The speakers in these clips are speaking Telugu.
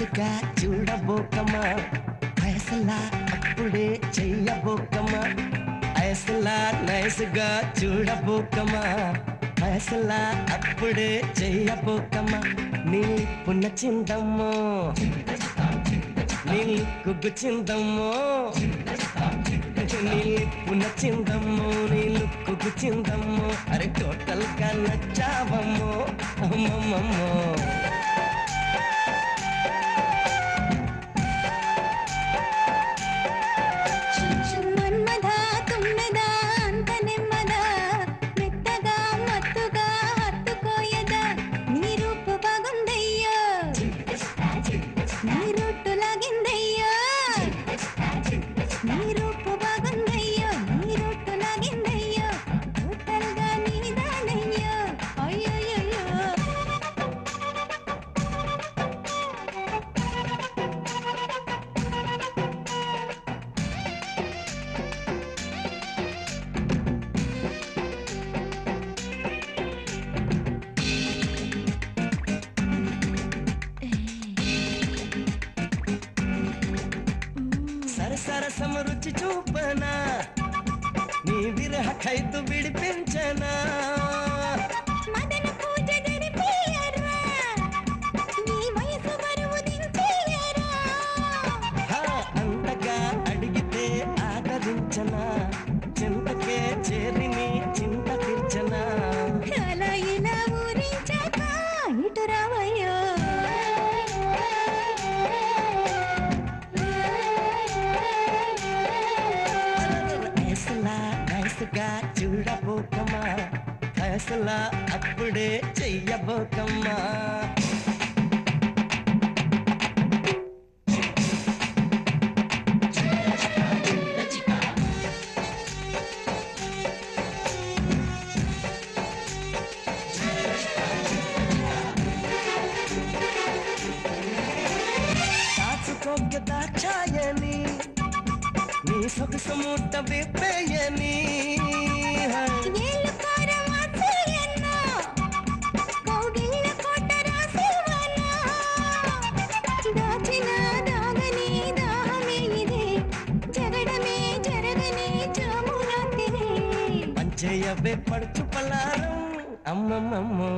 నైస్గా చూడబోకమా వయసులా అప్పుడే చెయ్యబోకమా వయసులా నైస్గా చూడబోకమా వయసులా అప్పుడే చెయ్యబోకమా నీ పున్న చిందమ్మో నీ కుగ్గు చిందమ్మో నీ పున్న చిందమ్మో నీ లుక్కు చిందమ్మో అరే టోటల్ గా నచ్చావమ్మో అమ్మమ్మమ్మో మన్మథ తుమ్మెదా అంత నెమ్మదా మెత్తగా మత్తుగా హత్తుకోయదా నీ రూపు బాగుందయ్యో నీ రొట్టు లాగిందయ్యో నీ రూపు బాగుందయ్యో నీ రొట్టు లాగిందయ్యో టోటల్గా నీదానయ్యో అయ్యయ్యో సరసరసము రుచి చూపనా నీ విరహ ఖైదు విడిపించనా మదన పూజ గడిపేయరా నీ వయసు బరువు దించేయరా హా, అంతగా అడిగితే ఆదరించనా చింతకే చేరి నీ చింత తీర్చనా అలా ఇలా ఊరించాక ఇటు రావయ్యో వయసులా వయసుగా చూడబోకమా వయసులా అప్పుడే చెయ్యబోకమ్మా దాచుకోక దాచాయని నీ సొగసు మూట విప్పేయని ఏళ్ళు కారం ఆసేయన్నా కౌగిళ్ళ కోట రాసేవన్నా దాచిన దాగని దాహమే ఇదే జగడమే జరగని జాము రాత్రినే పంచేయవే పడుచు పలారం అమ్మమ్మమ్మో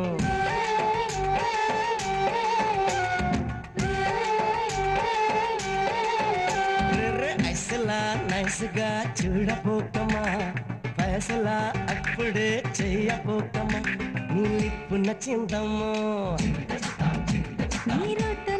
రెర్రె ఐసలా నైస్గా చూడబోకమా వయసులా అప్పుడే చెయ్యబోకమా నీ లిప్పు నచ్చిందమ్మో నీ రొట్టు